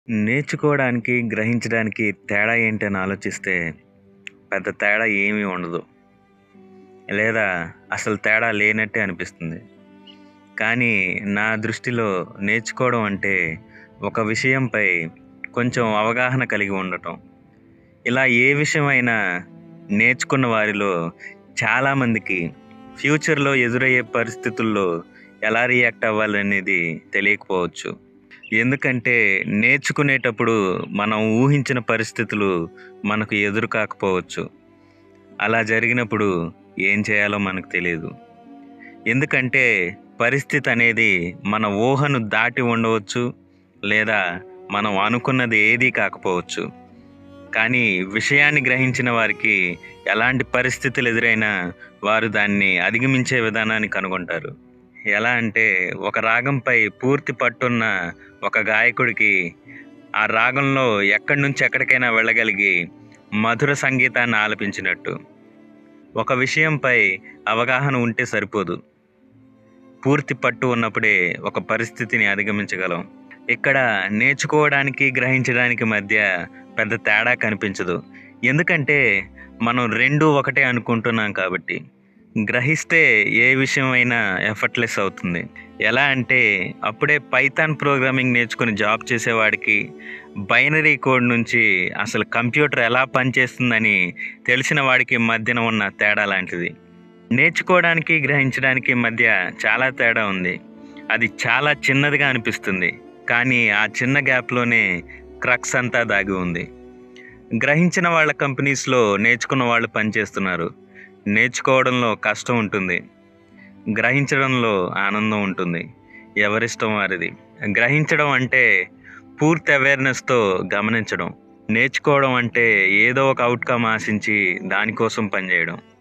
నేర్చుకోవడానికి, గ్రహించడానికి తేడా ఏంటని ఆలోచిస్తే పెద్ద తేడా ఏమీ ఉండదు. లేదా అసలు తేడా లేనట్టే అనిపిస్తుంది. కానీ నా దృష్టిలో నేర్చుకోవడం అంటే ఒక విషయంపై కొంచెం అవగాహన కలిగి ఉండటం. ఇలా ఏ విషయమైనా నేర్చుకున్న వారిలో చాలామందికి ఫ్యూచర్‌లో ఎదురయ్యే పరిస్థితుల్లో ఎలా రియాక్ట్ అవ్వాలనేది తెలియకపోవచ్చు. ఎందుకంటే నేర్చుకునేటప్పుడు మనం ఊహించిన పరిస్థితులు మనకు ఎదురు కాకపోవచ్చు. అలా జరిగినప్పుడు ఏం చేయాలో మనకు తెలీదు. ఎందుకంటే పరిస్థితి అనేది మన ఊహను దాటి ఉండవచ్చు. లేదా మనం అనుకున్నది ఏదీ కాకపోవచ్చు. కానీ విషయాన్ని గ్రహించిన వారికి ఎలాంటి పరిస్థితులు ఎదురైనా వారు దాన్ని అధిగమించే విధానాన్ని కనుగొంటారు. ఎలా అంటే ఒక రాగంపై పూర్తి పట్టున్న ఒక గాయకుడికి ఆ రాగంలో ఎక్కడి నుంచి ఎక్కడికైనా వెళ్ళగలిగి మధుర సంగీతాన్ని ఆలపించినట్టు. ఒక విషయంపై అవగాహన ఉంటే సరిపోదు. పూర్తి పట్టు ఉన్నప్పుడే ఒక పరిస్థితిని అధిగమించగలం. ఇక్కడ నేర్చుకోవడానికి, గ్రహించడానికి మధ్య పెద్ద తేడా కనిపించదు. ఎందుకంటే మనం రెండూ ఒకటే అనుకుంటున్నాం కాబట్టి. గ్రహిస్తే ఏ విషయమైనా ఎఫర్ట్‌లెస్ అవుతుంది. ఎలా అంటే అప్పుడే పైథాన్ ప్రోగ్రామింగ్ నేర్చుకొని జాబ్ చేసేవాడికి, బైనరీ కోడ్ నుంచి అసలు కంప్యూటర్ ఎలా పనిచేస్తుందని తెలిసిన వాడికి మధ్యన ఉన్న తేడా లాంటిది. నేర్చుకోవడానికి, గ్రహించడానికి మధ్య చాలా తేడా ఉంది. అది చాలా చిన్నదిగా అనిపిస్తుంది. కానీ ఆ చిన్న గ్యాప్‌లోనే క్రక్స్ అంతా దాగి ఉంది. గ్రహించిన వాళ్ళ కంపెనీస్‌లో నేర్చుకున్న వాళ్ళు పనిచేస్తున్నారు. నేర్చుకోవడంలో కష్టం ఉంటుంది. గ్రహించడంలో ఆనందం ఉంటుంది. ఎవరిష్టం వారిది. గ్రహించడం అంటే పూర్తి అవేర్‌నెస్‌తో గమనించడం. నేర్చుకోవడం అంటే ఏదో ఒక ఔట్‌కమ్ ఆశించి దానికోసం పనిచేయడం.